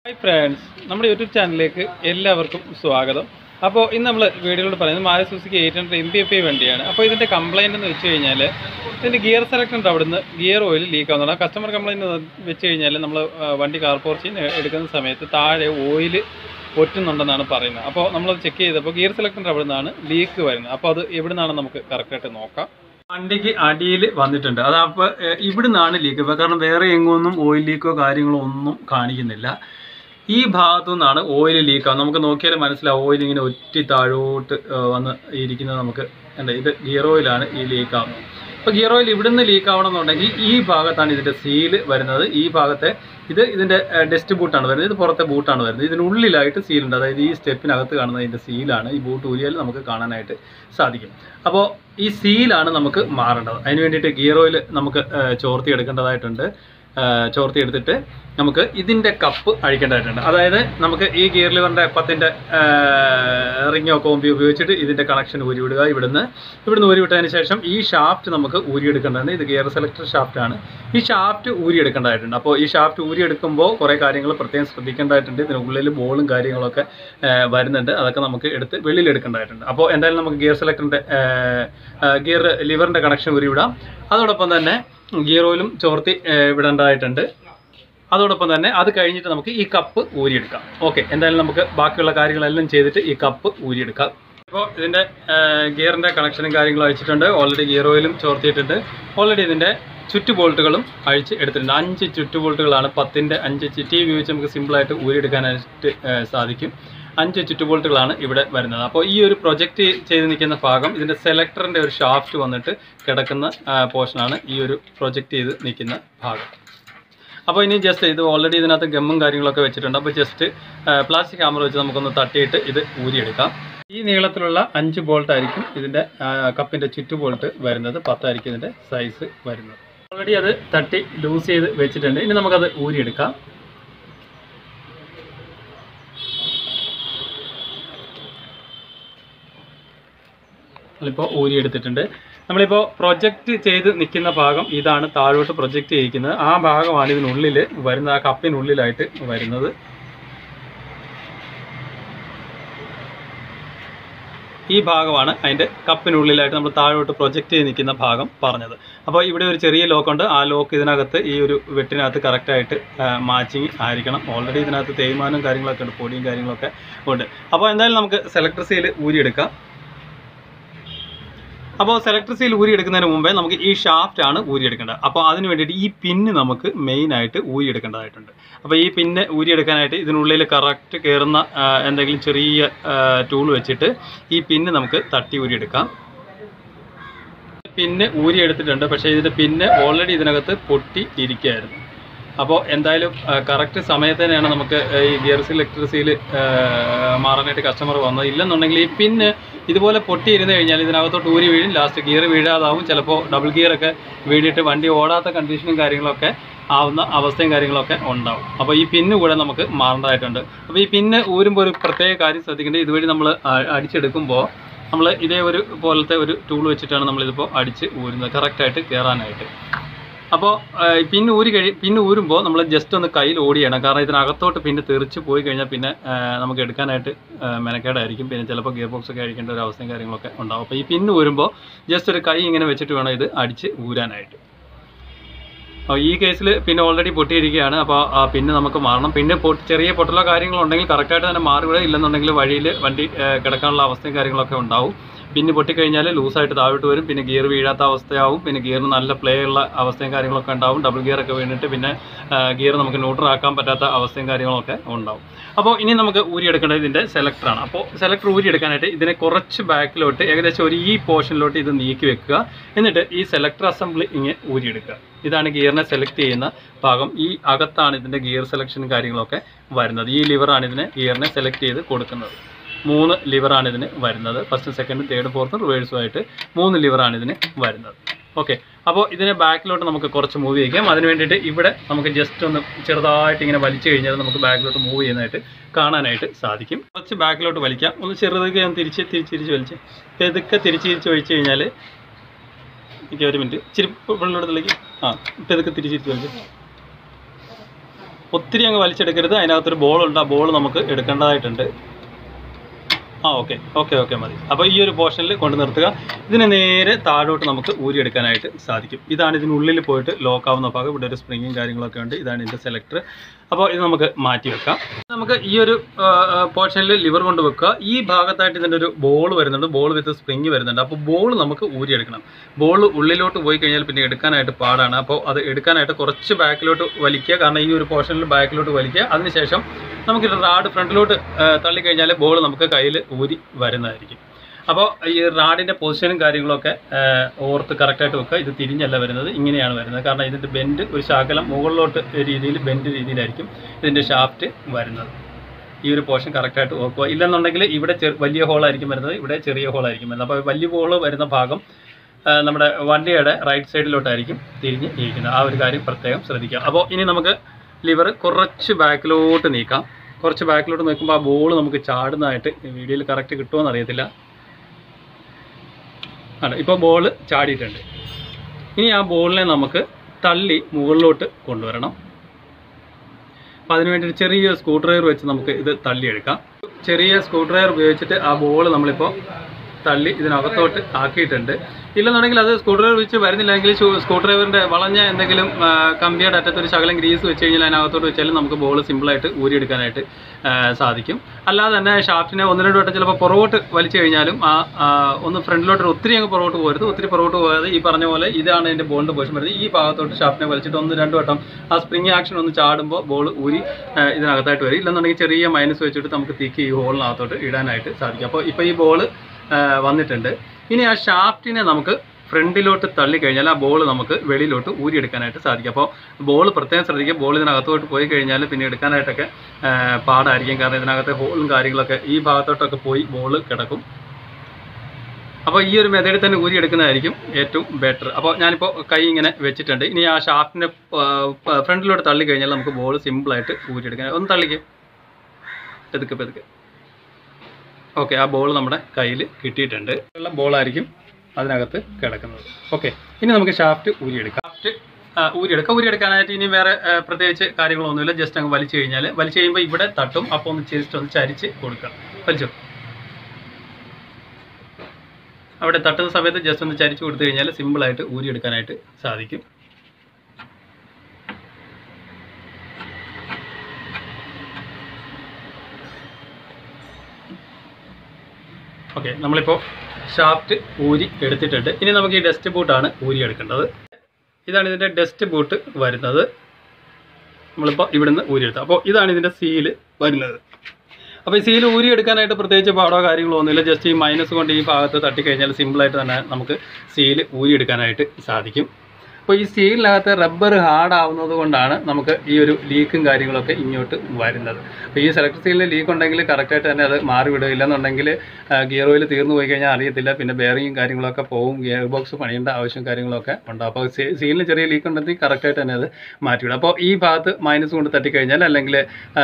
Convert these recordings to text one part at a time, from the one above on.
hi friends നമ്മുടെ YouTube ചാനലിലേക്ക് എല്ലാവർക്കും സ്വാഗതം അപ്പോൾ ഇന്ന് നമ്മൾ വീഡിയോയിലൂടെ പറയുന്നത് Maruti Suzuki eight hundred M P F I വണ്ടിയാണ് അപ്പോൾ ഇതിൻ്റെ കംപ്ലയിൻ്റ് എന്ന് വെച്ച് കഴിഞ്ഞാൽ ഇതിൻ്റെ ഗിയർ സെലക്ടർ ഉണ്ട് അവിടുന്ന് ഗിയർ ഓയിൽ ലീക്ക് ആവുന്നതാണ് കസ്റ്റമർ കംപ്ലയിൻറ്റ് വെച്ച് കഴിഞ്ഞാൽ നമ്മൾ വണ്ടി കാർ പോർച്ചിൽ എടുക്കുന്ന സമയത്ത് താഴെ ഓയിൽ ഒറ്റുന്നുണ്ടെന്നാണ് പറയുന്നത് അപ്പോൾ നമ്മളത് ചെക്ക് ചെയ്തപ്പോൾ ഗിയർ സെലക്ടറിൻ്റെ അവിടെ നിന്നാണ് ലീക്ക് വരുന്നത് അപ്പോൾ അത് എവിടെ നിന്നാണ് നമുക്ക് കറക്റ്റായിട്ട് നോക്കാം വണ്ടിക്ക് അടിയിൽ വന്നിട്ടുണ്ട് അത് അപ്പോൾ ഇവിടെ നിന്നാണ് ലീക്ക് കാരണം വേറെ എങ്ങൊന്നും ഓയിൽ ലീക്കോ കാര്യങ്ങളോ ഒന്നും കാണിക്കുന്നില്ല ഈ ഭാഗത്തു നിന്നാണ് ഓയിൽ ലീക്ക് ആവുന്നത് നമുക്ക് നോക്കിയാൽ മനസ്സിലാവും ഓയിൽ ഇങ്ങനെ ഒറ്റി താഴോട്ട് ആ, വന്ന് ഇരിക്കുന്നത് നമുക്ക് എന്താ ഇത് ഗിയർ ഓയിലാണ് ഈ ലീക്ക് ആവുന്നത് അപ്പോൾ ഗിയർ ഓയിൽ ഇവിടുന്ന് ലീക്ക് ആവണമെന്നുണ്ടെങ്കിൽ ഈ ഭാഗത്താണ് ഇതിൻ്റെ സീല് വരുന്നത് ഈ ഭാഗത്തെ ഇത് ഇതിൻ്റെ ഡസ്റ്റ് ബൂട്ടാണ് വരുന്നത് ഇത് പുറത്തെ ബൂട്ടാണ് വരുന്നത് ഇതിനുള്ളിലായിട്ട് സീലുണ്ട് അതായത് ഈ സ്റ്റെപ്പിനകത്ത് കാണുന്ന ഇതിൻ്റെ സീലാണ് ഈ ബൂട്ട് ഊരിയാൽ നമുക്ക് കാണാനായിട്ട് സാധിക്കും അപ്പോൾ ഈ സീലാണ് നമുക്ക് മാറേണ്ടത് അതിന് വേണ്ടിയിട്ട് ഗിയർ ഓയിൽ നമുക്ക് ആ, ചോർത്തി എടുക്കേണ്ടതായിട്ടുണ്ട് ആ, ചോർത്തി എടുത്തിട്ട് നമുക്ക് ഇതിൻ്റെ കപ്പ് അഴിക്കേണ്ടതായിട്ടുണ്ട് അതായത് നമുക്ക് ഈ ഗിയർ ലിവറിൻ്റെ പത്തിൻ്റെ റിങ്ങോ കോമ്പി ഉപയോഗിച്ചിട്ട് ഇതിൻ്റെ കണക്ഷൻ ഊരിവിടുക ഇവിടുന്ന് ഇവിടുന്ന് ഊരിവിട്ടതിന് ശേഷം ഈ ഷാഫ്റ്റ് നമുക്ക് ഊരിയെടുക്കേണ്ടതാണ് ഇത് ഗിയർ സെലക്ടർ ഷാഫ്റ്റാണ് ഈ ഷാഫ്റ്റ് ഊരിയെടുക്കേണ്ടതായിട്ടുണ്ട് അപ്പോൾ ഈ ഷാഫ്റ്റ് ഊരിയെടുക്കുമ്പോൾ കുറേ കാര്യങ്ങൾ പ്രത്യേകം ശ്രദ്ധിക്കേണ്ടതായിട്ടുണ്ട് ഇതിനുള്ളിൽ ബോളും കാര്യങ്ങളൊക്കെ ആ, വരുന്നുണ്ട് അതൊക്കെ നമുക്ക് എടുത്ത് വെളിയിൽ എടുക്കേണ്ടതായിട്ടുണ്ട് അപ്പോൾ എന്തായാലും നമുക്ക് ഗിയർ സെലക്ടറിൻ്റെ ഗിയർ ലിവറിൻ്റെ കണക്ഷൻ ഊരിവിടാം അതോടൊപ്പം തന്നെ ഗിയർ ഓയിലും ചോർത്തി ആ, വിടേണ്ടതായിട്ടുണ്ട് അതോടൊപ്പം തന്നെ അത് കഴിഞ്ഞിട്ട് നമുക്ക് ഈ കപ്പ് ഊരിയെടുക്കാം ഓക്കെ എന്തായാലും നമുക്ക് ബാക്കിയുള്ള കാര്യങ്ങളെല്ലാം ചെയ്തിട്ട് ഈ കപ്പ് ഊരിയെടുക്കാം ഇപ്പോൾ ഇതിൻ്റെ ഗിയറിൻ്റെ കണക്ഷനും കാര്യങ്ങളും അഴിച്ചിട്ടുണ്ട് ഓൾറെഡി ഗിയർ ഓയിലും ചോർത്തിയിട്ടുണ്ട് ഓൾറെഡി ഇതിൻ്റെ ചുറ്റു ബോൾട്ടുകളും അഴിച്ച് എടുത്തിട്ടുണ്ട് അഞ്ച് ചുറ്റു ബോൾട്ടുകളാണ് പത്തിൻ്റെ അഞ്ച് ടി ഉപയോഗിച്ച് നമുക്ക് സിമ്പിളായിട്ട് ഊരിയെടുക്കാനായിട്ട് ആ, സാധിക്കും അഞ്ച് ചുറ്റു ബോൾട്ടുകളാണ് ഇവിടെ വരുന്നത് അപ്പോൾ ഈ ഒരു പ്രൊജക്റ്റ് ചെയ്ത് നിൽക്കുന്ന ഭാഗം ഇതിൻ്റെ സെലക്ടറിൻ്റെ ഒരു ഷാഫ്റ്റ് വന്നിട്ട് കിടക്കുന്ന പോർഷനാണ് ഈ ഒരു പ്രൊജക്റ്റ് ചെയ്ത് നിൽക്കുന്ന ഭാഗം അപ്പോൾ ഇനി ജസ്റ്റ് ഇത് ഓൾറെഡി ഇതിനകത്ത് ഗമ്മും കാര്യങ്ങളൊക്കെ വെച്ചിട്ടുണ്ട് അപ്പോൾ ജസ്റ്റ് പ്ലാസ്റ്റിക് ക്യാമറ വെച്ച് നമുക്കൊന്ന് തട്ടിയിട്ട് ഇത് ഊരിയെടുക്കാം ഈ നീളത്തിലുള്ള അഞ്ച് ബോൾട്ട് ആയിരിക്കും ഇതിൻ്റെ കപ്പിൻ്റെ ചുറ്റു ബോൾട്ട് വരുന്നത് പത്തായിരിക്കും ഇതിൻ്റെ സൈസ് വരുന്നത് ഓൾറെഡി അത് തട്ടി ലൂസ് ചെയ്ത് വെച്ചിട്ടുണ്ട് ഇനി നമുക്കത് ഊരിയെടുക്കാം നമ്മളിപ്പോൾ ഊരിയെടുത്തിട്ടുണ്ട് നമ്മളിപ്പോൾ പ്രൊജക്റ്റ് ചെയ്ത് നിൽക്കുന്ന ഭാഗം ഇതാണ് താഴോട്ട് പ്രൊജക്റ്റ് ചെയ്യിക്കുന്നത് ആ ഭാഗമാണ് ഇതിനുള്ളിൽ വരുന്ന ആ കപ്പിനുള്ളിലായിട്ട് വരുന്നത് ഈ ഭാഗമാണ് അതിൻ്റെ കപ്പിനുള്ളിലായിട്ട് നമ്മൾ താഴോട്ട് പ്രൊജക്റ്റ് ചെയ്ത് നിൽക്കുന്ന ഭാഗം പറഞ്ഞത് അപ്പോൾ ഇവിടെ ഒരു ചെറിയ ലോക്കുണ്ട് ആ ലോക്ക് ഇതിനകത്ത് ഈ ഒരു വെട്ടിനകത്ത് കറക്റ്റായിട്ട് മാച്ചിങ് ആയിരിക്കണം ഓൾറെഡി ഇതിനകത്ത് തേയ്മാനം കാര്യങ്ങളൊക്കെ ഉണ്ട് പൊടിയും കാര്യങ്ങളൊക്കെ ഉണ്ട് അപ്പോൾ എന്തായാലും നമുക്ക് സെലക്ടർ സീൽ ഊരിയെടുക്കാം അപ്പോൾ സെലക്ടർ സീൽ ഊരിയെടുക്കുന്നതിന് മുമ്പേ നമുക്ക് ഈ ഷാഫ്റ്റ് ആണ് ഊരിയെടുക്കേണ്ടത് അപ്പോൾ അതിന് വേണ്ടിയിട്ട് ഈ പിന്ന് നമുക്ക് മെയിനായിട്ട് ഊരിയെടുക്കേണ്ടതായിട്ടുണ്ട് അപ്പോൾ ഈ പിന്ന് ഊരിയെടുക്കാനായിട്ട് ഇതിനുള്ളിൽ കറക്റ്റ് കയറുന്ന ആ, എന്തെങ്കിലും ചെറിയ ടൂൾ വെച്ചിട്ട് ഈ പിന്ന് നമുക്ക് തട്ടി ഊരിയെടുക്കാം പിന്ന് ഊരിയെടുത്തിട്ടുണ്ട് പക്ഷേ ഇതിൻ്റെ പിന്ന് ഓൾറെഡി ഇതിനകത്ത് പൊട്ടി ഇരിക്കുകയായിരുന്നു അപ്പോൾ എന്തായാലും കറക്റ്റ് സമയത്ത് തന്നെയാണ് നമുക്ക് ഈ ഗിയർ സെലക്ടർ സീൽ മാറാനായിട്ട് കസ്റ്റമർ വന്നത് ഇല്ലെന്നുണ്ടെങ്കിൽ ഈ പിന്ന് ഇതുപോലെ പൊട്ടിയിരുന്ന് കഴിഞ്ഞാൽ ഇതിനകത്തോട്ട് ഊരി വീഴും ലാസ്റ്റ് ഗിയർ വീഴാതാവും ചിലപ്പോൾ ഡബിൾ ഗിയർ ഒക്കെ വീണിട്ട് വണ്ടി ഓടാത്ത കണ്ടീഷനും കാര്യങ്ങളൊക്കെ ആവുന്ന അവസ്ഥയും കാര്യങ്ങളൊക്കെ ഉണ്ടാവും അപ്പോൾ ഈ പിന്ന് കൂടെ നമുക്ക് മാറേണ്ടതായിട്ടുണ്ട് അപ്പോൾ ഈ പിന്ന് ഊരുമ്പോൾ ഒരു പ്രത്യേക കാര്യം ശ്രദ്ധിക്കേണ്ടത് ഇതുവഴി നമ്മൾ അടിച്ചെടുക്കുമ്പോൾ നമ്മൾ ഇതേ ഒരു പോലത്തെ ഒരു ടൂൾ വെച്ചിട്ടാണ് നമ്മളിതിപ്പോൾ അടിച്ച് ഊരുന്നത് കറക്റ്റായിട്ട് കയറാനായിട്ട് അപ്പോൾ പിന്നെ ഊരി കഴി പിന്നെ ഊരുമ്പോൾ നമ്മൾ ജസ്റ്റ് ഒന്ന് കയ്യിൽ ഓടിയണം കാരണം ഇതിനകത്തോട്ട് പിന്നെ തെറിച്ച് പോയി കഴിഞ്ഞാൽ പിന്നെ ആ, നമുക്ക് എടുക്കാനായിട്ട് ആ, മെനക്കേടായിരിക്കും പിന്നെ ചിലപ്പോൾ ഗിയർ ബോക്സ് ഒക്കെ അഴിക്കേണ്ട ഒരു അവസ്ഥയും കാര്യങ്ങളൊക്കെ ഉണ്ടാവും അപ്പോൾ ഈ പിന്നെ ഊരുമ്പോൾ ജസ്റ്റ് ഒരു കൈ ഇങ്ങനെ വെച്ചിട്ട് വേണം ഇത് അടിച്ച് ഊരാനായിട്ട് അപ്പോൾ ഈ കേസിൽ പിന്നെ ഓൾറെഡി പൊട്ടിയിരിക്കുകയാണ് അപ്പോൾ ആ പിന്നെ നമുക്ക് മാറണം പിന്നെ പൊട്ടി ചെറിയ പൊട്ടലോ കാര്യങ്ങളോ ഉണ്ടെങ്കിൽ കറക്റ്റായിട്ട് തന്നെ മാറുക ഇല്ലെന്നുണ്ടെങ്കിൽ വഴിയിൽ വണ്ടി ആ, കിടക്കാനുള്ള അവസ്ഥയും കാര്യങ്ങളൊക്കെ ഉണ്ടാവും പിന്നെ പൊട്ടിക്കഴിഞ്ഞാൽ ലൂസായിട്ട് താഴോട്ട് വരും പിന്നെ ഗിയർ വീഴാത്ത അവസ്ഥയാവും പിന്നെ ഗിയറിന് നല്ല പ്ലേ ഉള്ള അവസ്ഥയും കാര്യങ്ങളൊക്കെ ഉണ്ടാവും ഡബിൾ ഗിയർ ഒക്കെ വീണിട്ട് പിന്നെ ഗിയർ നമുക്ക് ന്യൂട്രൽ ആക്കാൻ പറ്റാത്ത അവസ്ഥയും കാര്യങ്ങളൊക്കെ ഉണ്ടാവും അപ്പോൾ ഇനി നമുക്ക് ഊരിയെടുക്കേണ്ടത് ഇതിൻ്റെ സെലക്ടറാണ് അപ്പോൾ സെലക്ടർ ഊരിയെടുക്കാനായിട്ട് ഇതിനെ കുറച്ച് ബാക്കിലോട്ട് ഏകദേശം ഒരു ഈ പോർഷനിലോട്ട് ഇത് നീക്കി വെക്കുക എന്നിട്ട് ഈ സെലക്ടർ അസംബ്ലി ഇങ്ങനെ ഊരിയെടുക്കുക ഇതാണ് ഗിയറിനെ സെലക്ട് ചെയ്യുന്ന ഭാഗം ഈ അകത്താണ് ഇതിൻ്റെ ഗിയർ സെലക്ഷനും കാര്യങ്ങളൊക്കെ വരുന്നത് ഈ ലിവറാണ് ഇതിനെ ഗിയറിനെ സെലക്ട് ചെയ്ത് കൊടുക്കുന്നത് മൂന്ന് ലിവറാണ് ഇതിന് വരുന്നത് ഫസ്റ്റ് സെക്കൻഡ് തേർഡ് ഫോർത്ത് റിവേഴ്സും ആയിട്ട് മൂന്ന് ലിവറാണ് ഇതിന് വരുന്നത് ഓക്കെ അപ്പോൾ ഇതിനെ ബാക്കിലോട്ട് നമുക്ക് കുറച്ച് മൂവ് ചെയ്യിക്കാം അതിന് വേണ്ടിയിട്ട് ഇവിടെ നമുക്ക് ജസ്റ്റ് ഒന്ന് ചെറുതായിട്ട് ഇങ്ങനെ വലിച്ചു കഴിഞ്ഞാൽ നമുക്ക് ബാക്കിലോട്ട് മൂവ് ചെയ്യുന്നതായിട്ട് കാണാനായിട്ട് സാധിക്കും കുറച്ച് ബാക്കിലോട്ട് വലിക്കാം ഒന്ന് ചെറുതൊക്കെ ഒന്ന് തിരിച്ച് തിരിച്ച് തിരിച്ച് വലിച്ച് പെതുക്കെ തിരിച്ച് തിരിച്ച് ഒഴിച്ച് കഴിഞ്ഞാൽ എനിക്ക് ഒരു മിനിറ്റ് ഇച്ചിരി വെള്ളത്തിലേക്ക് ആ പെതുക്കെ തിരിച്ച് തിരിച്ച് വലിച്ച് ഒത്തിരി അങ്ങ് വലിച്ചെടുക്കരുത് അതിനകത്തൊരു ബോളുണ്ട് ആ ബോൾ നമുക്ക് എടുക്കേണ്ടതായിട്ടുണ്ട് ആ ഓക്കെ ഓക്കെ ഓക്കെ മതി അപ്പോൾ ഈ ഒരു പോർഷനിൽ കൊണ്ട് നിർത്തുക ഇതിനെ നേരെ താഴോട്ട് നമുക്ക് ഊരിയെടുക്കാനായിട്ട് സാധിക്കും ഇതാണ് ഇതിനുള്ളിൽ പോയിട്ട് ലോക്ക് ആവുന്ന ഭാഗം ഇവിടെ ഒരു സ്പ്രിങ്ങും കാര്യങ്ങളൊക്കെ ഉണ്ട് ഇതാണ് ഇതിൻ്റെ സെലക്ടർ അപ്പോൾ ഇത് നമുക്ക് മാറ്റി വെക്കാം നമുക്ക് ഈ ഒരു പോർഷനിൽ ലിവർ കൊണ്ട് വെക്കുക ഈ ഭാഗത്തായിട്ട് ഇതിൻ്റെ ഒരു ബോൾ വരുന്നുണ്ട് ബോൾ വിത്ത് സ്പ്രിങ് വരുന്നുണ്ട് അപ്പോൾ ബോൾ നമുക്ക് ഊരിയെടുക്കണം ബോൾ ഉള്ളിലോട്ട് പോയി കഴിഞ്ഞാൽ പിന്നെ എടുക്കാനായിട്ട് പാടാണ് അപ്പോൾ അത് എടുക്കാനായിട്ട് കുറച്ച് ബാക്കിലോട്ട് വലിക്കുക കാരണം ഈ ഒരു പോർഷനിൽ ബാക്കിലോട്ട് വലിക്കുക അതിനുശേഷം നമുക്ക് റാഡ് ഫ്രണ്ടിലോട്ട് തള്ളിക്കഴിഞ്ഞാൽ ബോൾ നമുക്ക് കയ്യിൽ ഊരി വരുന്നതായിരിക്കും അപ്പോൾ ഈ റാഡിൻ്റെ പൊസിഷനും കാര്യങ്ങളൊക്കെ ആ, ഓർത്ത് കറക്റ്റായിട്ട് വെക്കുക ഇത് തിരിഞ്ഞല്ല വരുന്നത് ഇങ്ങനെയാണ് വരുന്നത് കാരണം ഇതിൻ്റെ ബെൻഡ് ഒരു ശകലം മുകളിലോട്ട് രീതിയിൽ ബെൻഡ് രീതിയിലായിരിക്കും ഇതിൻ്റെ ഷാഫ്റ്റ് വരുന്നത് ഈ ഒരു പോർഷൻ കറക്റ്റായിട്ട് ഓർക്കുക ഇല്ലെന്നുണ്ടെങ്കിൽ ഇവിടെ ചെറു വലിയ ഹോളായിരിക്കും വരുന്നത് ഇവിടെ ചെറിയ ഹോളായിരിക്കും വരുന്നത് അപ്പോൾ വലിയ ഹോള് വരുന്ന ഭാഗം ആ, നമ്മുടെ വണ്ടിയുടെ റൈറ്റ് സൈഡിലോട്ടായിരിക്കും തിരിഞ്ഞ് ഇരിക്കുന്നത് ആ ഒരു കാര്യം പ്രത്യേകം ശ്രദ്ധിക്കുക അപ്പോൾ ഇനി നമുക്ക് ലിവർ കുറച്ച് ബാക്കിലോട്ട് നീക്കാം കുറച്ച് ബാക്കിലോട്ട് നിൽക്കുമ്പോൾ ആ ബോൾ നമുക്ക് ചാടുന്നതായിട്ട് വീഡിയോയിൽ കറക്റ്റ് കിട്ടുമോ എന്നറിയത്തില്ല ആണ് ഇപ്പോൾ ബോൾ ചാടിയിട്ടുണ്ട് ഇനി ആ ബോളിനെ നമുക്ക് തള്ളി മുകളിലോട്ട് കൊണ്ടുവരണം അപ്പോൾ അതിന് വേണ്ടി ഒരു ചെറിയ സ്ക്രൂ ഡ്രൈവർ വെച്ച് നമുക്ക് ഇത് തള്ളിയെടുക്കാം ചെറിയ സ്ക്രൂ ഡ്രൈവർ ഉപയോഗിച്ചിട്ട് ആ ബോൾ നമ്മളിപ്പോൾ തള്ളി ഇതിനകത്തോട്ട് ആക്കിയിട്ടുണ്ട് ഇല്ലെന്നുണ്ടെങ്കിൽ അത് സ്ക്രൂ ഡ്രൈവർ വെച്ച് വരുന്നില്ലെങ്കിൽ സ്ക്രൂ ഡ്രൈവറിൻ്റെ വളഞ്ഞ എന്തെങ്കിലും ആ, കമ്പിയുടെ അറ്റത്ത് ഒരു ശകലം ഗ്രീസ് വെച്ച് കഴിഞ്ഞാൽ അതിനകത്തോട്ട് വെച്ചാലും നമുക്ക് ബോൾ സിമ്പിളായിട്ട് ഊരിയെടുക്കാനായിട്ട് ആ, സാധിക്കും അല്ലാതെ തന്നെ ഷാഫ്റ്റിനെ ഒന്ന് രണ്ട് വട്ടം ചിലപ്പോൾ പുറകോട്ട് വലിച്ചു കഴിഞ്ഞാലും ആ ആ, ഒന്ന് ഫ്രണ്ടിലോട്ട് ഒത്തിരി അങ്ങ് പുറകോട്ട് പോകരുത് ഒത്തിരി പുറകോട്ട് പോകാതെ ഈ പറഞ്ഞ പോലെ ഇതാണ് ഇതിൻ്റെ ബോളിൻ്റെ പൊസിഷൻ വരുന്നത് ഈ ഭാഗത്തോട്ട് ഷാഫ്റ്റിനെ വലിച്ചിട്ട് ഒന്ന് രണ്ട് വട്ടം ആ സ്പ്രിങ് ആക്ഷൻ ഒന്ന് ചാടുമ്പോൾ ബോൾ ഊരി ആ, ഇതിനകത്തായിട്ട് വരും ഇല്ലെന്നുണ്ടെങ്കിൽ ചെറിയ മൈനസ് വെച്ചിട്ട് നമുക്ക് തീക്കി ഈ ഹോളിനകത്തോട്ട് ഇടാനായിട്ട് സാധിക്കും അപ്പോൾ ഇപ്പോൾ ഈ ബോൾ വന്നിട്ടുണ്ട് ഇനി ആ ഷാഫ്റ്റിനെ നമുക്ക് ഫ്രണ്ടിലോട്ട് തള്ളിക്കഴിഞ്ഞാൽ ആ ബോൾ നമുക്ക് വെളിയിലോട്ട് ഊരിയെടുക്കാനായിട്ട് സാധിക്കും അപ്പോൾ ബോൾ പ്രത്യേകം ശ്രദ്ധിക്കുക ബോൾ ഇതിനകത്തോട്ട് പോയി കഴിഞ്ഞാൽ പിന്നെ എടുക്കാനായിട്ടൊക്കെ ആ, പാടായിരിക്കും കാരണം ഇതിനകത്തെ ഹോളും കാര്യങ്ങളൊക്കെ ഈ ഭാഗത്തോട്ടൊക്കെ പോയി ബോൾ കിടക്കും അപ്പോൾ ഈ ഒരു മെത്തേഡിൽ തന്നെ ഊരിയെടുക്കുന്നതായിരിക്കും ഏറ്റവും ബെറ്റർ അപ്പോൾ ഞാനിപ്പോൾ കൈ ഇങ്ങനെ വെച്ചിട്ടുണ്ട് ഇനി ആ ഷാഫ്റ്റിനെ ഫ്രണ്ടിലോട്ട് തള്ളി കഴിഞ്ഞാൽ നമുക്ക് ബോൾ സിമ്പിളായിട്ട് ഊരിയെടുക്കാൻ ഒന്ന് തള്ളിക്ക് പെതുക്കെ പെതുക്കെ ഓക്കെ ആ ബോൾ നമ്മുടെ കയ്യിൽ കിട്ടിയിട്ടുണ്ട് ഉള്ള ബോളായിരിക്കും അതിനകത്ത് കിടക്കുന്നത് ഓക്കെ ഇനി നമുക്ക് ഷാഫ്റ്റ് ഊരിയെടുക്കാം ഷാഫ്റ്റ് ഊരിയെടുക്കാം ഊരിയെടുക്കാനായിട്ട് ഇനി വേറെ ആ, പ്രത്യേകിച്ച് കാര്യങ്ങളൊന്നുമില്ല ജസ്റ്റ് അങ്ങ് വലിച്ചു കഴിഞ്ഞാൽ വലിച്ചു കഴിയുമ്പോൾ ഇവിടെ തട്ടും അപ്പോൾ ഒന്ന് ജസ്റ്റ് ഒന്ന് ചരിച്ച് കൊടുക്കുക വലിച്ചോ അവിടെ തട്ടുന്ന സമയത്ത് ജസ്റ്റ് ഒന്ന് ചരിച്ചു കൊടുത്തു കഴിഞ്ഞാൽ സിമ്പിളായിട്ട് ഊരിയെടുക്കാനായിട്ട് സാധിക്കും ഓക്കെ നമ്മളിപ്പോൾ ഷാഫ്റ്റ് ഊരി എടുത്തിട്ടുണ്ട് ഇനി നമുക്ക് ഈ ഡസ്റ്റ് ബൂട്ടാണ് ഊരി എടുക്കേണ്ടത് ഇതാണ് ഇതിൻ്റെ ഡസ്റ്റ് ബൂട്ട് വരുന്നത് നമ്മളിപ്പോൾ ഇവിടുന്ന് ഊരിയെടുത്തത് അപ്പോൾ ഇതാണ് ഇതിൻ്റെ സീല് വരുന്നത് അപ്പോൾ ഈ സീൽ ഊരി എടുക്കാനായിട്ട് പ്രത്യേകിച്ച് പാടോ കാര്യങ്ങളോ ഒന്നുമില്ല ജസ്റ്റ് ഈ മൈനസ് കൊണ്ട് ഈ ഭാഗത്ത് തട്ടിക്കഴിഞ്ഞാൽ സിമ്പിളായിട്ട് തന്നെ നമുക്ക് സീൽ ഊരി എടുക്കാനായിട്ട് സാധിക്കും അപ്പോൾ ഈ സ്റ്റീലിനകത്ത് റബ്ബർ ഹാർഡ് ആവുന്നത് കൊണ്ടാണ് നമുക്ക് ഈ ഒരു ലീക്കും കാര്യങ്ങളൊക്കെ ഇങ്ങോട്ട് വരുന്നത് അപ്പോൾ ഈ സെലക്ട് സ്റ്റീലിൽ ലീക്ക് ഉണ്ടെങ്കിൽ കറക്റ്റായിട്ട് തന്നെ അത് മാറി വിടുക ഇല്ലെന്നുണ്ടെങ്കിൽ ഗിയർ ഓയിൽ തീർന്നു പോയി കഴിഞ്ഞാൽ അറിയത്തില്ല പിന്നെ ബെയറിങ്ങും കാര്യങ്ങളൊക്കെ പോവും ഗിയർ ബോക്സ് പണിയേണ്ട ആവശ്യം കാര്യങ്ങളൊക്കെ ഉണ്ട് അപ്പോൾ സീലിന് ചെറിയ ലീക്ക് ഉണ്ടെങ്കിൽ കറക്റ്റായിട്ട് തന്നെ അത് മാറ്റിവിടും അപ്പോൾ ഈ ഭാഗത്ത് മൈനസ് കൊണ്ട് തട്ടിക്കഴിഞ്ഞാൽ അല്ലെങ്കിൽ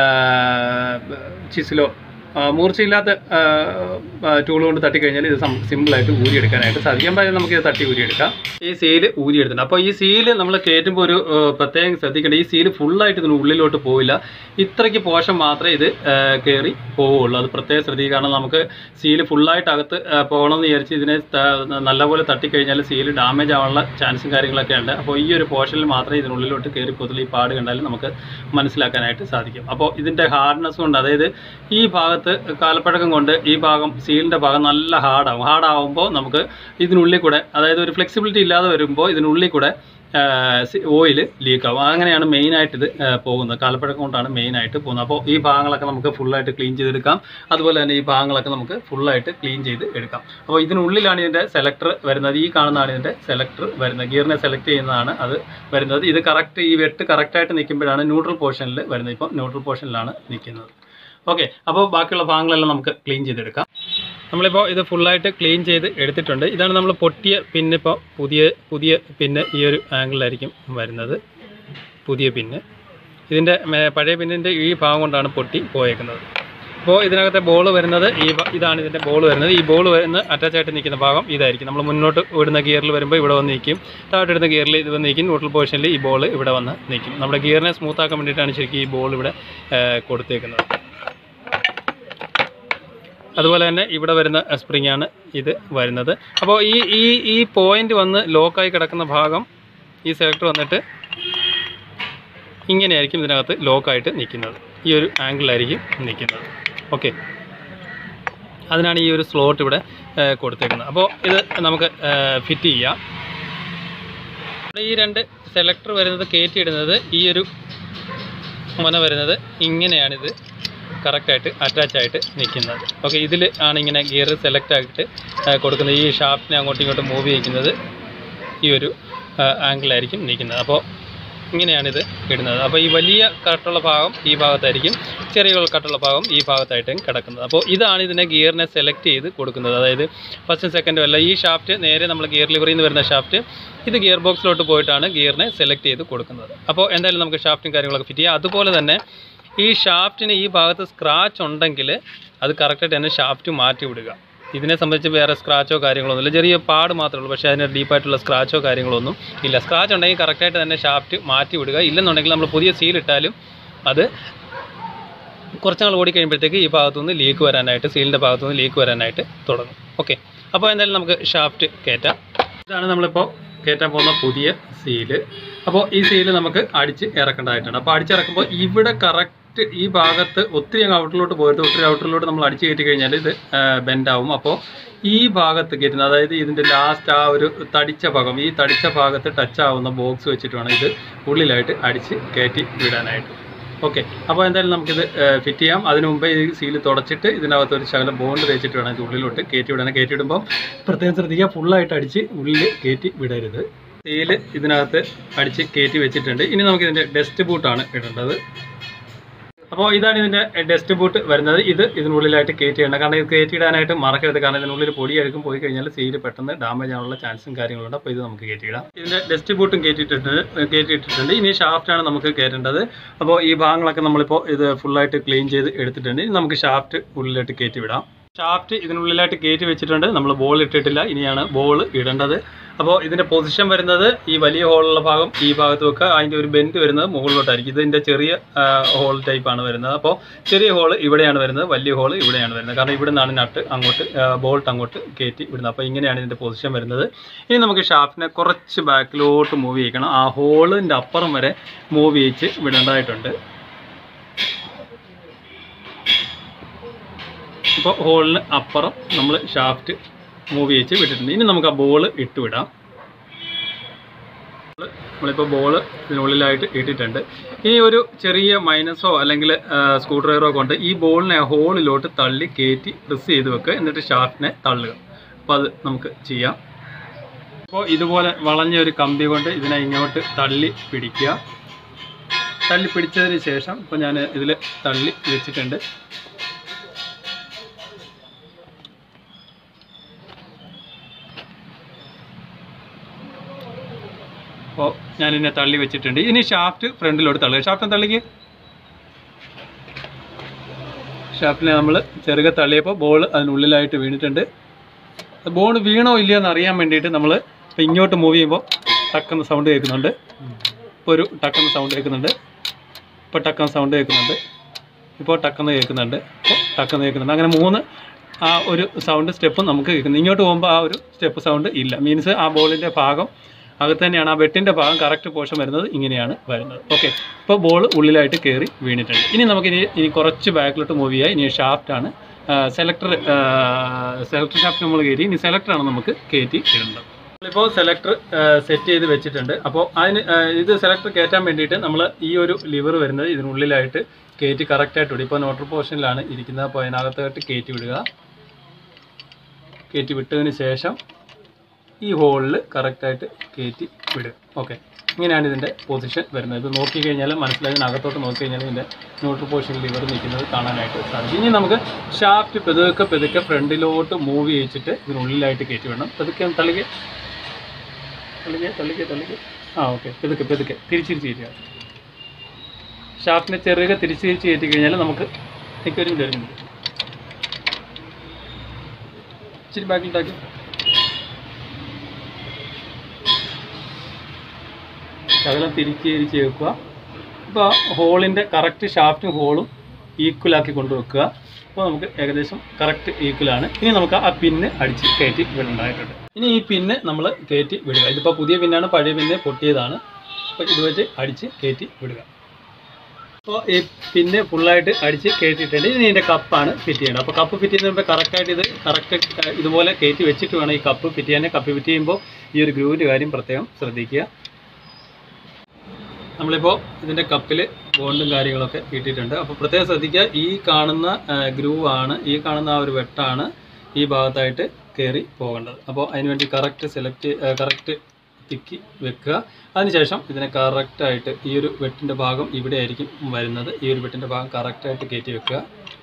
ചിസിലോ ആ, മൂർച്ചയില്ലാത്ത ടൂൾ കൊണ്ട് തട്ടിക്കഴിഞ്ഞാൽ ഇത് സം- സിമ്പിളായിട്ട് ഊരിയെടുക്കാനായിട്ട് സാധിക്കും അപ്പോൾ നമുക്ക് ഇത് തട്ടി ഊരിയെടുക്കാം ഈ സീല് ഊരിയെടുത്തിട്ടുണ്ട് അപ്പോൾ ഈ സീല് നമ്മൾ കയറ്റുമ്പോൾ ഒരു ആ, പ്രത്യേകം ശ്രദ്ധിക്കേണ്ട ഈ സീല് ഫുള്ളായിട്ട് ഇതിന് ഉള്ളിലോട്ട് പോവില്ല ഇത്രയ്ക്ക് പോഷൻ മാത്രമേ ഇത് കയറി പോവുള്ളൂ അത് പ്രത്യേകം ശ്രദ്ധിക്കുക കാരണം നമുക്ക് സീല് ഫുള്ളായിട്ട് അകത്ത് ആ, പോകണമെന്ന് വിചാരിച്ച് ഇതിനെ ത- നല്ലപോലെ തട്ടിക്കഴിഞ്ഞാൽ സീല് ഡാമേജ് ആവാനുള്ള ചാൻസും കാര്യങ്ങളൊക്കെ ഉണ്ട് അപ്പോൾ ഈ ഒരു പോർഷനിൽ മാത്രമേ ഇതിനുള്ളിലോട്ട് കയറി പോകത്തുള്ളൂ ഈ പാട് കണ്ടാൽ നമുക്ക് മനസ്സിലാക്കാനായിട്ട് സാധിക്കും അപ്പോൾ ഇതിൻ്റെ ഹാർഡ്നെസ് കൊണ്ട് അതായത് ഈ ഭാഗത്ത് കാലപ്പഴക്കം കൊണ്ട് ഈ ഭാഗം സീലിൻ്റെ ഭാഗം നല്ല ഹാർഡാകും ഹാർഡാകുമ്പോൾ നമുക്ക് ഇതിനുള്ളിൽ കൂടെ അതായത് ഒരു ഫ്ലെക്സിബിലിറ്റി ഇല്ലാതെ വരുമ്പോൾ ഇതിനുള്ളിൽ കൂടെ ഓയിൽ ലീക്കാവും അങ്ങനെയാണ് മെയിനായിട്ട് ഇത് ആ, പോകുന്നത് കാലപ്പഴക്കം കൊണ്ടാണ് മെയിനായിട്ട് പോകുന്നത് അപ്പോൾ ഈ ഭാഗങ്ങളൊക്കെ നമുക്ക് ഫുള്ളായിട്ട് ക്ലീൻ ചെയ്തെടുക്കാം അതുപോലെ തന്നെ ഈ ഭാഗങ്ങളൊക്കെ നമുക്ക് ഫുള്ളായിട്ട് ക്ലീൻ ചെയ്ത് എടുക്കാം അപ്പോൾ ഇതിനുള്ളിലാണ് ഇതിൻ്റെ സെലക്ടർ വരുന്നത് ഈ കാണുന്നതാണ് ഇതിൻ്റെ സെലക്ടർ വരുന്നത് ഗിയറിനെ സെലക്ട് ചെയ്യുന്നതാണ് അത് വരുന്നത് ഇത് കറക്റ്റ് ഈ വെട്ട് കറക്റ്റായിട്ട് നിൽക്കുമ്പോഴാണ് ന്യൂട്രൽ പോർഷനിൽ വരുന്നത് ഇപ്പോൾ ന്യൂട്രൽ പോർഷനിലാണ് നിൽക്കുന്നത് ഓക്കെ അപ്പോൾ ബാക്കിയുള്ള ഭാഗങ്ങളെല്ലാം നമുക്ക് ക്ലീൻ ചെയ്തെടുക്കാം നമ്മളിപ്പോൾ ഇത് ഫുള്ളായിട്ട് ക്ലീൻ ചെയ്ത് എടുത്തിട്ടുണ്ട് ഇതാണ് നമ്മൾ പൊട്ടിയ പിന്നിപ്പോൾ പുതിയ പുതിയ പിന്ന് ഈ ഒരു ആംഗിളിലായിരിക്കും വരുന്നത് പുതിയ പിന്ന് ഇതിൻ്റെ മേ- പഴയ പിന്നിൻ്റെ ഈ ഭാഗം കൊണ്ടാണ് പൊട്ടി പോയേക്കുന്നത് അപ്പോൾ ഇതിനകത്തെ ബോൾ വരുന്നത് ഈ ബ- ഇതാണ് ഇതിൻ്റെ ബോൾ വരുന്നത് ഈ ബോൾ വരുന്ന അറ്റാച്ച് ആയിട്ട് നിൽക്കുന്ന ഭാഗം ഇതായിരിക്കും നമ്മൾ മുന്നോട്ട് വിടുന്ന ഗിയറിൽ വരുമ്പോൾ ഇവിടെ വന്ന് നിൽക്കും താഴോട്ട് ഇടുന്ന ഗിയറിൽ ഇത് വന്ന് നിൽക്കും ന്യൂട്രൽ പൊസിഷനിൽ ഈ ബോൾ ഇവിടെ വന്ന് നിൽക്കും നമ്മുടെ ഗിയറിനെ സ്മൂത്ത് ആക്കാൻ വേണ്ടിയിട്ടാണ് ശരിക്കും ഈ ബോൾ ഇവിടെ ആ, കൊടുത്തേക്കുന്നത് അതുപോലെ തന്നെ ഇവിടെ വരുന്ന സ്പ്രിംഗ് ആണ് ഇത് വരുന്നത് അപ്പോൾ ഈ ഈ ഈ പോയിന്റ് വന്ന് ലോക്കായി കിടക്കുന്ന ഭാഗം ഈ സെലക്ടർ വന്നിട്ട് ഇങ്ങനെയായിരിക്കും ഇതിനകത്ത് ലോക്കായിട്ട് നിൽക്കുന്നത് ഈ ഒരു ആംഗിളായിരിക്കും നിൽക്കുന്നത് ഓക്കെ അതിനാണ് ഈ ഒരു സ്ലോട്ട് ഇവിടെ ആ, കൊടുത്തേക്കുന്നത് അപ്പോൾ ഇത് നമുക്ക് ഫിറ്റ് ചെയ്യാം ഇവിടെ ഈ രണ്ട് സെലക്ടർ വരുന്നത് കയറ്റിയിടുന്നത് ഈ ഒരു മന വരുന്നത് ഇങ്ങനെയാണിത് കറക്റ്റായിട്ട് അറ്റാച്ച് ആയിട്ട് നിൽക്കുന്നത് ഓക്കെ ഇതിൽ ആണ് ഇങ്ങനെ ഗിയർ സെലക്ട് ആക്കിയിട്ട് ആ, കൊടുക്കുന്നത് ഈ ഷാഫ്റ്റിനെ അങ്ങോട്ടും ഇങ്ങോട്ടും മൂവ് ചെയ്യിക്കുന്നത് ഈ ഒരു ആംഗിളായിരിക്കും നിൽക്കുന്നത് അപ്പോൾ ഇങ്ങനെയാണിത് ഇടുന്നത് അപ്പോൾ ഈ വലിയ കട്ടുള്ള ഭാഗം ഈ ഭാഗത്തായിരിക്കും ചെറിയ കട്ടുള്ള ഭാഗം ഈ ഭാഗത്തായിട്ടും കിടക്കുന്നത് അപ്പോൾ ഇതാണ് ഇതിനെ ഗിയറിനെ സെലക്ട് ചെയ്ത് കൊടുക്കുന്നത് അതായത് ഫസ്റ്റും സെക്കൻഡും അല്ല ഈ ഷാഫ്റ്റ് നേരെ നമ്മൾ ഗിയർ ലിവറിൽ നിന്ന് വരുന്ന ഷാഫ്റ്റ് ഇത് ഗിയർ ബോക്സിലോട്ട് പോയിട്ടാണ് ഗിയറിനെ സെലക്ട് ചെയ്ത് കൊടുക്കുന്നത് അപ്പോൾ എന്തായാലും നമുക്ക് ഷാഫ്റ്റും കാര്യങ്ങളൊക്കെ ഫിറ്റ് ചെയ്യാം അതുപോലെ തന്നെ ഈ ഷാഫ്റ്റിന് ഈ ഭാഗത്ത് സ്ക്രാച്ച് ഉണ്ടെങ്കിൽ അത് കറക്റ്റായിട്ട് തന്നെ ഷാഫ്റ്റ് മാറ്റി വിടുക ഇതിനെ സംബന്ധിച്ച് വേറെ സ്ക്രാച്ചോ കാര്യങ്ങളൊന്നും ഇല്ല ചെറിയ പാട് മാത്രമേ ഉള്ളൂ പക്ഷേ അതിന് ഡീപ്പായിട്ടുള്ള സ്ക്രാച്ചോ കാര്യങ്ങളൊന്നും ഇല്ല സ്ക്രാച്ച് ഉണ്ടെങ്കിൽ കറക്റ്റായിട്ട് തന്നെ ഷാഫ്റ്റ് മാറ്റി വിടുക ഇല്ലെന്നുണ്ടെങ്കിൽ നമ്മൾ പുതിയ സീൽ ഇട്ടാലും അത് കുറച്ച് നാൾ ഓടി കഴിയുമ്പോഴത്തേക്ക് ഈ ഭാഗത്തുനിന്ന് ലീക്ക് വരാനായിട്ട് സീലിൻ്റെ ഭാഗത്തുനിന്ന് ലീക്ക് വരാനായിട്ട് തുടങ്ങും ഓക്കെ അപ്പോൾ എന്തായാലും നമുക്ക് ഷാഫ്റ്റ് കയറ്റാം ഇതാണ് നമ്മളിപ്പോൾ കയറ്റാൻ പോകുന്ന പുതിയ സീല് അപ്പോൾ ഈ സീല് നമുക്ക് അടിച്ച് ഇറക്കേണ്ടതായിട്ടുണ്ട് അപ്പോൾ അടിച്ചിറക്കുമ്പോൾ ഇവിടെ കറക്റ്റ് ഈ ഭാഗത്ത് ഒത്തിരി അങ്ങ് ഔട്ടറിലോട്ട് പോയിട്ട് ഒത്തിരി ഔട്ടറിലോട്ട് നമ്മൾ അടിച്ച് കയറ്റി കഴിഞ്ഞാൽ ഇത് ബെൻഡ് ആവും അപ്പോൾ ഈ ഭാഗത്ത് കയറ്റുന്നത് അതായത് ഇതിൻ്റെ ലാസ്റ്റ് ആ ഒരു തടിച്ച ഭാഗം ഈ തടിച്ച ഭാഗത്ത് ടച്ച് ആവുന്ന ബോക്സ് വെച്ചിട്ട് വേണം ഇത് ഉള്ളിലായിട്ട് അടിച്ച് കയറ്റി വിടാനായിട്ട് ഓക്കെ അപ്പോൾ എന്തായാലും നമുക്കിത് ഫിറ്റ് ചെയ്യാം അതിന് മുമ്പേ ഈ സീല് തുടച്ചിട്ട് ഇതിനകത്ത് ഒരു ശകലം ബോണ്ട് തേച്ചിട്ട് വേണം ഇത് ഉള്ളിലോട്ട് കയറ്റി വിടാൻ കയറ്റി വിടുമ്പോൾ പ്രത്യേകം ശ്രദ്ധിക്കുക ഫുള്ളായിട്ട് അടിച്ച് ഉള്ളിൽ കയറ്റി വിടരുത് സീല് ഇതിനകത്ത് അടിച്ച് കയറ്റി വെച്ചിട്ടുണ്ട് ഇനി നമുക്ക് ഇതിൻ്റെ ഡസ്റ്റ് ബൂട്ടാണ് ഇടേണ്ടത് അപ്പോൾ ഇതാണ് ഇതിൻ്റെ ഡസ്റ്റ് ബൂട്ട് വരുന്നത് ഇത് ഇതിനുള്ളിലായിട്ട് കയറ്റി ഇടണം കാരണം ഇത് കയറ്റി ഇടാനായിട്ട് മറക്കരുത് കാരണം ഇതിനുള്ളിൽ പൊടി അഴുക്കും പോയി കഴിഞ്ഞാൽ സീല് പെട്ടെന്ന് ഡാമേജ് ആവാനുള്ള ചാൻസും കാര്യങ്ങളുണ്ട് അപ്പോൾ ഇത് നമുക്ക് കയറ്റിയിടാം ഇതിൻ്റെ ഡസ്റ്റ് ബൂട്ടും കയറ്റിയിട്ടുണ്ട് കയറ്റിയിട്ടിട്ടുണ്ട് ഇനി ഷാഫ്റ്റാണ് നമുക്ക് കയറ്റേണ്ടത് അപ്പോൾ ഈ ഭാഗങ്ങളൊക്കെ നമ്മളിപ്പോൾ ഇത് ഫുള്ളായിട്ട് ക്ലീൻ ചെയ്ത് എടുത്തിട്ടുണ്ട് ഇനി നമുക്ക് ഷാഫ്റ്റ് ഉള്ളിലായിട്ട് കയറ്റി വിടാം ഷാഫ്റ്റ് ഇതിനുള്ളിലായിട്ട് കയറ്റി വെച്ചിട്ടുണ്ട് നമ്മൾ ബോൾ ഇട്ടിട്ടില്ല ഇനിയാണ് ബോൾ ഇടേണ്ടത് അപ്പോൾ ഇതിൻ്റെ പൊസിഷൻ വരുന്നത് ഈ വലിയ ഹോളുള്ള ഭാഗം ഈ ഭാഗത്ത് വെക്കുക അതിൻ്റെ ഒരു ബെൻഡ് വരുന്നത് മുകളിലോട്ടായിരിക്കും ഇതിൻ്റെ ചെറിയ ഹോൾ ടൈപ്പാണ് വരുന്നത് അപ്പോൾ ചെറിയ ഹോൾ ഇവിടെയാണ് വരുന്നത് വലിയ ഹോൾ ഇവിടെയാണ് വരുന്നത് കാരണം ഇവിടെ നിന്നാണ് നട്ട് അങ്ങോട്ട് ബോൾട്ട് അങ്ങോട്ട് കയറ്റി വിടുന്നത് അപ്പോൾ ഇങ്ങനെയാണ് ഇതിൻ്റെ പൊസിഷൻ വരുന്നത് ഇനി നമുക്ക് ഷാഫ്റ്റിനെ കുറച്ച് ബാക്കിലോട്ട് മൂവ് ചെയ്യിക്കണം ആ ഹോളിൻ്റെ അപ്പുറം വരെ മൂവ് ചെയ്യിച്ച് വിടേണ്ടതായിട്ടുണ്ട് ഇപ്പോൾ ഹോളിന് അപ്പുറം നമ്മൾ ഷാഫ്റ്റ് മൂവ് ചെയ്യിച്ച് വിട്ടിട്ടുണ്ട് ഇനി നമുക്ക് ആ ബോൾ ഇട്ട് വിടാം നമ്മളിപ്പോൾ ബോൾ ഇതിനുള്ളിലായിട്ട് ഇട്ടിട്ടുണ്ട് ഇനി ഒരു ചെറിയ മൈനസോ അല്ലെങ്കിൽ സ്ക്രൂ ഡ്രൈവറോ കൊണ്ട് ഈ ബോളിനെ ആ ഹോളിലോട്ട് തള്ളി കയറ്റി പ്രസ് ചെയ്ത് വെക്കുക എന്നിട്ട് ഷാഫ്റ്റിനെ തള്ളുക അപ്പോൾ അത് നമുക്ക് ചെയ്യാം അപ്പോൾ ഇതുപോലെ വളഞ്ഞ ഒരു കമ്പി കൊണ്ട് ഇതിനെ ഇങ്ങോട്ട് തള്ളി പിടിക്കുക തള്ളി പിടിച്ചതിന് ശേഷം ഇപ്പോൾ ഞാൻ ഇതിൽ തള്ളി വെച്ചിട്ടുണ്ട് അപ്പോൾ ഞാൻ ഇതിനെ തള്ളി വെച്ചിട്ടുണ്ട് ഇനി ഷാഫ്റ്റ് ഫ്രണ്ടിലോട്ട് തള്ളുക ഷാഫ്റ്റ് തള്ളിക്ക് ഷാഫ്റ്റിനെ നമ്മൾ ചെറുകെ തള്ളിയപ്പോൾ ബോൾ അതിനുള്ളിലായിട്ട് വീണിട്ടുണ്ട് ബോൾ വീണോ ഇല്ലയോ എന്ന് അറിയാൻ വേണ്ടിയിട്ട് നമ്മൾ ഇപ്പോൾ ഇങ്ങോട്ട് മൂവ് ചെയ്യുമ്പോൾ ടക്കെന്ന് സൗണ്ട് കേൾക്കുന്നുണ്ട് ഇപ്പോൾ ഒരു ടക്കെന്ന് സൗണ്ട് കേൾക്കുന്നുണ്ട് ഇപ്പോൾ ടക്കെന്ന് സൗണ്ട് കേൾക്കുന്നുണ്ട് ഇപ്പോൾ ടക്കെന്ന് കേൾക്കുന്നുണ്ട് ഇപ്പോൾ ടക്കെന്ന് കേൾക്കുന്നുണ്ട് അങ്ങനെ മൂന്ന് ആ ഒരു സൗണ്ട് സ്റ്റെപ്പും നമുക്ക് കേൾക്കുന്നു ഇങ്ങോട്ട് പോകുമ്പോൾ ആ ഒരു സ്റ്റെപ്പ് സൗണ്ട് ഇല്ല മീൻസ് ആ ബോളിൻ്റെ ഭാഗം അകത്ത് തന്നെയാണ് ആ വെട്ടിൻ്റെ ഭാഗം കറക്റ്റ് പോർഷൻ വരുന്നത് ഇങ്ങനെയാണ് വരുന്നത് ഓക്കെ ഇപ്പോൾ ബോൾ ഉള്ളിലായിട്ട് കയറി വീണിട്ടുണ്ട് ഇനി നമുക്കിനി ഇനി കുറച്ച് ബാക്കിലോട്ട് മൂവ് ചെയ്യാം ഇനി ഷാഫ്റ്റാണ് സെലക്ടർ സെലക്ടർ ഷാഫ്റ്റ് നമ്മൾ കയറ്റി ഇനി സെലക്ടറാണ് നമുക്ക് കയറ്റി ഇടേണ്ടത് നമ്മളിപ്പോൾ സെലക്ടർ സെറ്റ് ചെയ്ത് വെച്ചിട്ടുണ്ട് അപ്പോൾ അതിന് ആ, ഇത് സെലക്ടർ കയറ്റാൻ വേണ്ടിയിട്ട് നമ്മൾ ഈ ഒരു ലിവർ വരുന്നത് ഇതിനുള്ളിലായിട്ട് കയറ്റി കറക്റ്റായിട്ട് വിടും ഇപ്പോൾ നോട്ടർ പോർഷനിലാണ് ഇരിക്കുന്നത് അപ്പോൾ അതിനകത്തായിട്ട് കയറ്റി വിടുക കയറ്റി വിട്ടതിന് ശേഷം ഈ ഹോളിൽ കറക്റ്റായിട്ട് കയറ്റി വിടുക ഓക്കെ ഇങ്ങനെയാണ് ഇതിൻ്റെ പൊസിഷൻ വരുന്നത് ഇത് നോക്കി കഴിഞ്ഞാൽ മനസ്സിലായി ഇതിനകത്തോട്ട് നോക്കി കഴിഞ്ഞാൽ ഇതിൻ്റെ ന്യൂട്രൽ പൊസിഷനിൽ ഇവർ നിൽക്കുന്നത് കാണാനായിട്ട് സാധിക്കും ഇനി നമുക്ക് ഷാഫ്റ്റ് പെതുക്കെ പെതുക്കെ ഫ്രണ്ടിലോട്ട് മൂവ് ചെയ്യിച്ചിട്ട് ഇതിനുള്ളിലായിട്ട് കയറ്റി വിടണം പെതുക്കെ ഒന്ന് തള്ളിക്ക് തള്ളിക്ക് തള്ളിക്ക് തള്ളിക്ക് ആ ഓക്കെ പെതുക്കെ പെതുക്കെ തിരിച്ചിരിച്ച് കയറ്റുക ഷാഫ്റ്റിനെ ചെറുകെ തിരിച്ച് തിരിച്ച് കയറ്റി കഴിഞ്ഞാൽ നമുക്ക് എനിക്ക് ഒരു മിനിറ്റ് ഒരു മിനിറ്റ് ഇച്ചിരി ബാക്കിലിട്ടാക്കി ശകലം തിരിച്ച് തിരിച്ച് വെക്കുക ഇപ്പോൾ ഹോളിൻ്റെ കറക്റ്റ് ഷാഫ്റ്റും ഹോളും ഈക്വലാക്കി കൊണ്ടുവെക്കുക അപ്പോൾ നമുക്ക് ഏകദേശം കറക്റ്റ് ഈക്വലാണ് ഇനി നമുക്ക് ആ പിന്ന് അടിച്ച് കയറ്റി വിടേണ്ടതായിട്ടുണ്ട് ഇനി ഈ പിന്ന് നമ്മൾ കയറ്റി വിടുക ഇതിപ്പോൾ പുതിയ പിന്നാണ് പഴയ പിന്ന് പൊട്ടിയതാണ് അപ്പോൾ ഇത് വെച്ച് അടിച്ച് കയറ്റി വിടുക അപ്പോൾ ഈ പിന്നെ ഫുള്ളായിട്ട് അടിച്ച് കയറ്റിയിട്ടുണ്ട് ഇനി ഇതിൻ്റെ കപ്പാണ് ഫിറ്റ് ചെയ്യേണ്ടത് അപ്പോൾ കപ്പ് ഫിറ്റ് ചെയ്യുന്നതിന് മുമ്പ് കറക്റ്റായിട്ട് ഇത് കറക്റ്റ് ഇതുപോലെ കയറ്റി വെച്ചിട്ട് വേണം ഈ കപ്പ് ഫിറ്റ് ചെയ്യാൻ കപ്പ് ഫിറ്റ് ചെയ്യുമ്പോൾ ഈ ഒരു ഗ്രൂവിൻ്റെ കാര്യം പ്രത്യേകം ശ്രദ്ധിക്കുക നമ്മളിപ്പോൾ ഇതിൻ്റെ കപ്പിൽ ബോണ്ടും കാര്യങ്ങളൊക്കെ ഇട്ടിട്ടുണ്ട് അപ്പോൾ പ്രത്യേകം ശ്രദ്ധിക്കുക ഈ കാണുന്ന ഗ്രൂവ് ആണ് ഈ കാണുന്ന ആ ഒരു വെട്ടാണ് ഈ ഭാഗത്തായിട്ട് കയറി പോകേണ്ടത് അപ്പോൾ അതിനുവേണ്ടി കറക്റ്റ് സെലക്ട് കറക്റ്റ് തിക്കി വെക്കുക അതിനുശേഷം ഇതിനെ കറക്റ്റായിട്ട് ഈ ഒരു വെട്ടിൻ്റെ ഭാഗം ഇവിടെ ആയിരിക്കും വരുന്നത് ഈ ഒരു വെട്ടിൻ്റെ ഭാഗം കറക്റ്റായിട്ട് കയറ്റി വെക്കുക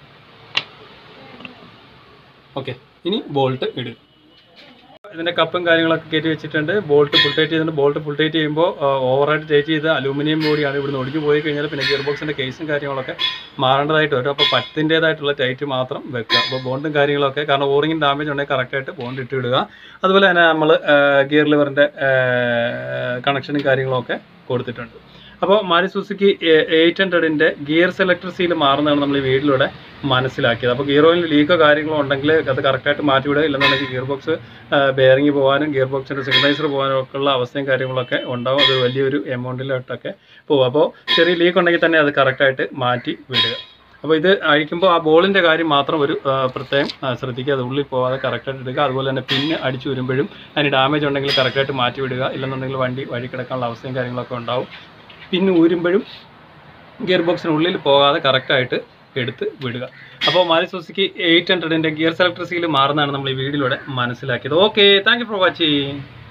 ഓക്കെ ഇനി ബോൾട്ട് ഇടുക ഇതിൻ്റെ കപ്പും കാര്യങ്ങളൊക്കെ കയറ്റി വെച്ചിട്ടുണ്ട് ബോൾട്ട് ഫുൾ ടൈറ്റ് ചെയ്തിട്ടുണ്ട് ബോൾട്ട് ഫുൾ ടൈറ്റ് ചെയ്യുമ്പോൾ ഓവറായിട്ട് ടൈറ്റ് ചെയ്ത് അലൂമിനിയം ബോഡിയാണ് ഇവിടുന്ന് ഒടിഞ്ഞു പോയി കഴിഞ്ഞാൽ പിന്നെ ഗിയർ ബോക്സിൻ്റെ കേസും കാര്യങ്ങളൊക്കെ മാറേണ്ടതായിട്ട് വരും അപ്പോൾ പത്തിൻ്റേതായിട്ടുള്ള ടൈറ്റ് മാത്രം വെക്കുക അപ്പോൾ ബോണ്ടും കാര്യങ്ങളൊക്കെ കാരണം ഓറിങ്ങിന് ഡാമേജ് ഉണ്ടെങ്കിൽ കറക്റ്റായിട്ട് ബോണ്ട് ഇട്ട് വിടുക അതുപോലെ തന്നെ നമ്മൾ ഗിയർ ലിവറിൻ്റെ കണക്ഷനും കാര്യങ്ങളൊക്കെ കൊടുത്തിട്ടുണ്ട് അപ്പോൾ മാരി സുസുക്കി എയ്റ്റ് ഹൺഡ്രഡിൻ്റെ ഗിയർ സെലക്ടർ സീൽ മാറുന്നതാണ് നമ്മൾ ഈ വീഡിയോയിലൂടെ മനസ്സിലാക്കിയത് അപ്പോൾ ഗിയർ ഓയിൽ ലീക്കോ കാര്യങ്ങളോ ഉണ്ടെങ്കിൽ അത് കറക്റ്റായിട്ട് മാറ്റിവിടുക ഇല്ലെന്നുണ്ടെങ്കിൽ ഗിയർ ബോക്സ് ബെയറിംഗ് പോകാനും ഗിയർ ബോക്സിൻ്റെ സിഗ്നൈസർ പോകാനും ഒക്കെ ഉള്ള അവസ്ഥയും കാര്യങ്ങളൊക്കെ ഉണ്ടാവും അത് വലിയൊരു എമൗണ്ടിലോട്ടൊക്കെ പോകും അപ്പോൾ ചെറിയ ലീക്ക് ഉണ്ടെങ്കിൽ തന്നെ അത് കറക്റ്റായിട്ട് മാറ്റി വിടുക അപ്പോൾ ഇത് അഴിക്കുമ്പോൾ ആ ബോളിൻ്റെ കാര്യം മാത്രം ഒരു ആ, പ്രത്യേകം ആ, ശ്രദ്ധിക്കുക അത് ഉള്ളിൽ പോകാതെ കറക്റ്റായിട്ട് എടുക്കുക അതുപോലെ തന്നെ പിന്നെ അടിച്ചു വരുമ്പോഴും അതിന് ഡാമേജ് ഉണ്ടെങ്കിൽ കറക്റ്റായിട്ട് മാറ്റി വിടുക ഇല്ലെന്നുണ്ടെങ്കിൽ വണ്ടി വഴി കിടക്കാനുള്ള അവസ്ഥയും കാര്യങ്ങളൊക്കെ ഉണ്ടാവും പിന്നെ ഊരുമ്പോഴും ഗിയർ ബോക്സിനുള്ളിൽ പോകാതെ കറക്റ്റായിട്ട് എടുത്ത് വിടുക അപ്പോൾ മാരി സുസുക്കി എയ്റ്റ് ഹൺഡ്രഡിൻ്റെ ഗിയർ സെലക്ടർ സീൽ മാറുന്നതാണ് നമ്മൾ ഈ വീഡിയോയിലൂടെ മനസ്സിലാക്കിയത് okay thank you for watching